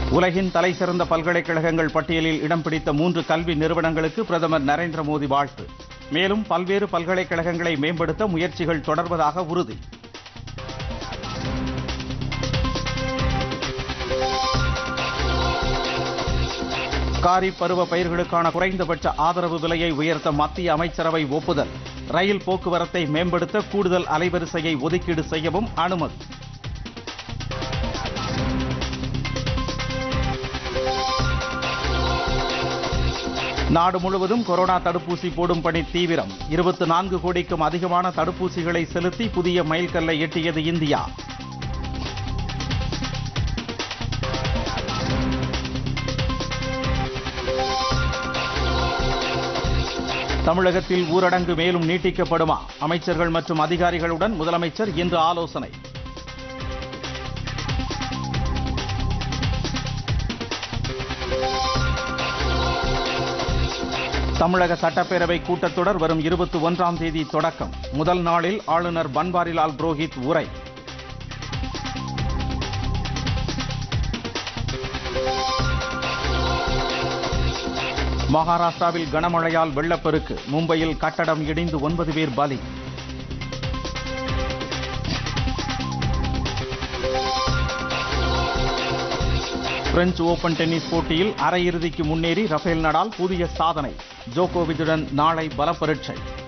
உலகின் தலைசிறந்த பல்கலைக்கழகங்கள் பட்டியலில் இடம் பிடித்த மூன்று கல்வி நிறுவனங்களுக்கு பிரதமர் நரேந்திர மோடி வாழ்த்து மேலும் பல்வேறு பல்கலைக்கழகங்களை மேம்படுத்த முயற்சிகள் தொடர்வதாக உறுதி காரி பருவ பயிர்களுக்கான குறைந்தபட்ச ஆதரவு விலையை உயர்த்த மத்திய அமைச்சரவை ஒப்புதல் ரயில் போக்குவரத்தை மேம்படுத்த கூடுதல் அலைவரிசையை ஒதுக்கீடு செய்யவும் அனுமதி நாடு முழுவதும் கொரோனா தடுப்பூசி போடும் பணி தீவிரம் இருபத்தி நான்கு கோடிக்கும் அதிகமான தடுப்பூசிகளை செலுத்தி புதிய மைல்கல்லை எட்டியது இந்தியா தமிழகத்தில் ஊரடங்கு மேலும் நீட்டிக்கப்படுமா அமைச்சர்கள் மற்றும் அதிகாரிகளுடன் முதலமைச்சர் இன்று ஆலோசனை தமிழக சட்டப்பேரவை கூட்டத்தொடர் வரும் இருபத்தி ஒன்றாம் தேதி தொடக்கம் முதல் நாளில் ஆளுநர் பன்வாரிலால் புரோஹித் உரை மகாராஷ்டிராவில் கனமழையால் வெள்ளப்பெருக்கு மும்பையில் கட்டடம் இடிந்து ஒன்பது பேர் பலி பிரெஞ்சு ஓபன் டென்னிஸ் போட்டியில் அரையிறுதிக்கு முன்னேறி ரஃபேல் நடால் புதிய சாதனை ஜோகோவிச்சுடன் நாளை பலப்பரீட்சை